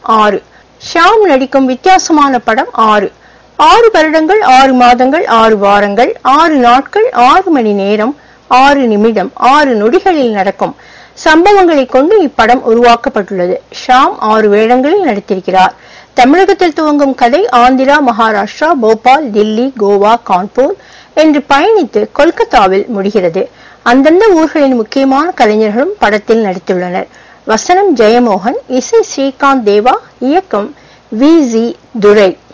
ஆறு ஷாம் நடிக்கும் வித்தியாசமான படம் ஆறு ஆறு வருடங்கள் ஆறு மாதங்கள் ஆறு வாரங்கள் ஆறு நாட்கள் ஆறு மணி நேரம் ஆறு நிமிடம் ஆறு நொடிகளில் நடக்கும் சம்பவங்களை கொண்டு இப்படம் உருவாக்கப்பட்டுள்ளது ஷாம் ஆறு வேடங்களில் நடித்திருக்கிறார் தமிழகத்தில் துவங்கும் கதை ஆந்திரா மகாராஷ்டிரா போபால் தில்லி கோவா கான்பூர் என்று பயணித்து கொல்கத்தாவில் முடிகிறது அந்தந்த ஊர்களின் முக்கியமான கலைஞர்களும் படத்தில் நடித்துள்ளனர் வசனம் ஜெயமோகன் இசை ஸ்ரீகாந்த் தேவா இயக்கம் வி ஜி துரை